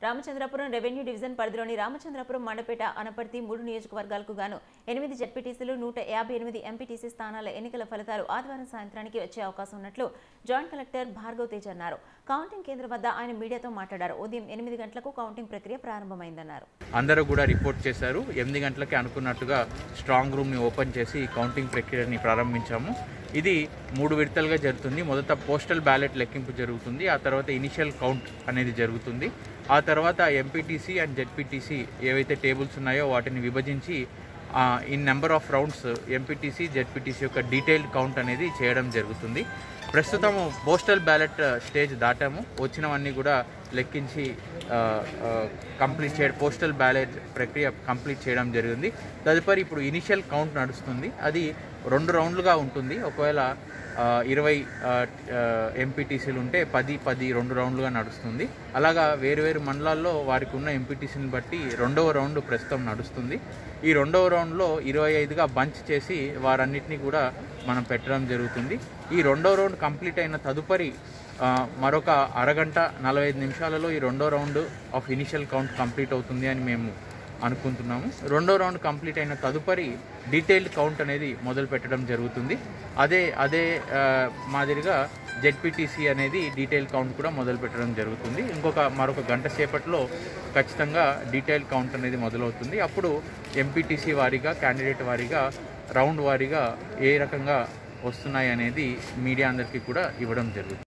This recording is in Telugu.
రామచంద్రపురం రెవెన్యూ డివిజన్ పరిధిలోని రామచంద్రపురం మండపేట అనపర్తి మూడు నియోజకవర్గాలకు గాను ఎనిమిది జడ్పీటీసీలు నూట యాభై ఎనిమిది ఎంపీటీసీ స్థానాల ఎన్నికల ఫలితాలు ఆదివారం సాయంత్రానికి వచ్చే అవకాశం ఉన్నట్లు జాయింట్ కలెక్టర్ భార్గవ్ తేజ్ అన్నారు కౌంటింగ్ కేంద్రం వద్ద ఆయన మీడియాతో మాట్లాడారు ఉదయం ఎనిమిది గంటలకు కౌంటింగ్ ప్రక్రియ ప్రారంభమైందన్నారు అందరూ కూడా రిపోర్ట్ చేశారు ఎనిమిది గంటలకి అనుకున్నట్టుగా స్ట్రాంగ్ రూమ్ని ఓపెన్ చేసి కౌంటింగ్ ప్రక్రియని ప్రారంభించాము ఇది మూడు విడతలుగా జరుగుతుంది మొదట పోస్టల్ బ్యాలెట్ లెక్కింపు జరుగుతుంది ఆ తర్వాత ఇనిషియల్ కౌంట్ అనేది జరుగుతుంది ఆ తర్వాత ఎంపీటీసీ అండ్ జెడ్పీటీసీ ఏవైతే టేబుల్స్ ఉన్నాయో వాటిని విభజించి in number of rounds MPTC ZPTC యొక్క డీటెయిల్డ్ కౌంట్ అనేది చేయడం జరుగుతుంది ప్రస్తుతం పోస్టల్ బ్యాలెట్ స్టేజ్ దాటాము వచ్చినవన్నీ కూడా లెక్కించి కంప్లీట్ చేయడం పోస్టల్ బ్యాలెట్ ప్రక్రియ కంప్లీట్ చేయడం జరిగింది తదుపరి ఇప్పుడు ఇనిషియల్ కౌంట్ నడుస్తుంది అది రెండు రౌండ్లుగా ఉంటుంది ఒకవేళ ఆ, ఇరవై ఎంపీటీసీలు ఉంటే పది పది రెండు రౌండ్లుగా నడుస్తుంది అలాగా వేరు వేరు మండలాల్లో వారికి ఉన్న ఎంపీటీసీని బట్టి రెండవ రౌండ్ ప్రస్తుతం నడుస్తుంది ఈ రెండవ రౌండ్లో ఇరవై ఐదుగా బంచ్ చేసి వారన్నిటిని కూడా మనం పెట్టడం జరుగుతుంది ఈ రెండవ రౌండ్ కంప్లీట్ అయిన తదుపరి ఆ, మరొక అరగంట నలభై ఐదు నిమిషాలలో ఈ రెండో round of initial count complete అవుతుంది అని మేము అనుకుంటున్నాము రెండో రౌండ్ కంప్లీట్ అయిన తదుపరి డీటెయిల్డ్ కౌంట్ అనేది మొదలు పెట్టడం జరుగుతుంది అదే అదే ఆ, మాదిరిగా జెడ్పీటీసీ అనేది డీటెయిల్ కౌంట్ కూడా మొదలు పెట్టడం జరుగుతుంది ఇంకొక మరొక గంట సేపట్లో ఖచ్చితంగా డీటెయిల్ కౌంట్ అనేది మొదలవుతుంది అప్పుడు ఎంపీటీసీ వారీగా క్యాండిడేట్ వారీగా రౌండ్ వారీగా ఏ రకంగా వస్తున్నాయి అనేది మీడియా అందరికీ కూడా ఇవ్వడం జరుగుతుంది